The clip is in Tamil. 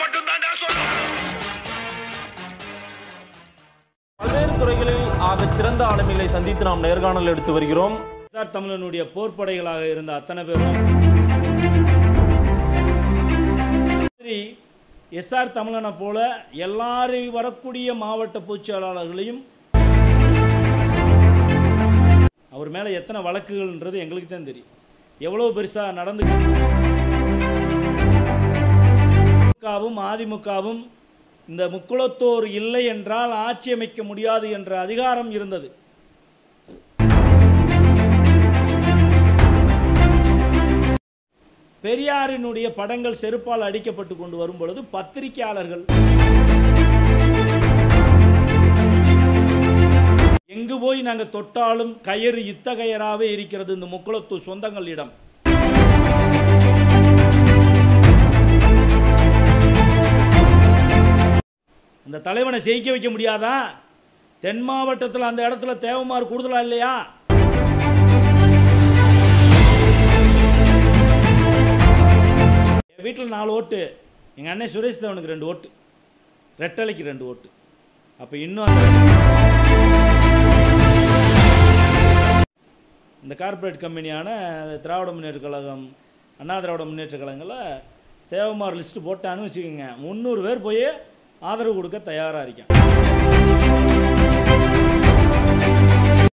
மட்டும்தான்டா சொல்லுவேன் பல்வேறு துறைகளில் ஆகச் சிறந்த ஆளுமைகளை சந்தித்து நாம் நேர்காணல் எடுத்து வருகிறோம் எஸ்ஆர் தமிழனுடைய போர்ப்படைகளாக இருந்த அத்தனை பேரும் சரி எஸ்ஆர் தமிழனை போல எல்லாரையும் வரக்கூடிய மாவட்ட பொதுச் செயலாளர்களையும் அவர் மேலே எத்தனை வழக்குகள்ன்றது எங்களுக்கு தான் தெரியும் எவ்வளோ பெருசாக நடந்து திமுகவும் அதிமுகவும் இந்த முக்குளத்தோர் இல்லை என்றால் ஆட்சி அமைக்க முடியாது என்ற அதிகாரம் இருந்தது பெரியாரினுடைய படங்கள் செருப்பால் அடிக்கப்பட்டு கொண்டு வரும் பொழுது பத்திரிகையாளர்கள் எங்கு போய் நாங்கள் தொட்டாலும் கயிறு இத்தகையராகவே இருக்கிறது இந்த முக்குளத்து சொந்தங்களிடம் இந்த தலைவனை ஜெயிக்க வைக்க முடியாதா தென் மாவட்டத்தில் அந்த இடத்துல தேவமாறு கூடுதலா இல்லையா என் வீட்டில் நாலு ஓட்டு எங்கள் அண்ணன் சுரேஷ் தேவனுக்கு ரெண்டு ஓட்டு ரெட்டலைக்கு ரெண்டு ஓட்டு அப்போ இன்னும் அந்த இந்த கார்ப்பரேட் கம்பெனியான திராவிட முன்னேற்ற கழகம் அண்ணா திராவிட முன்னேற்ற கழகங்களில் தேவமார் லிஸ்ட்டு போட்டான்னு வச்சுக்கோங்க முந்நூறு பேர் போய் ஆதரவு கொடுக்க தயாராக இருக்கேன்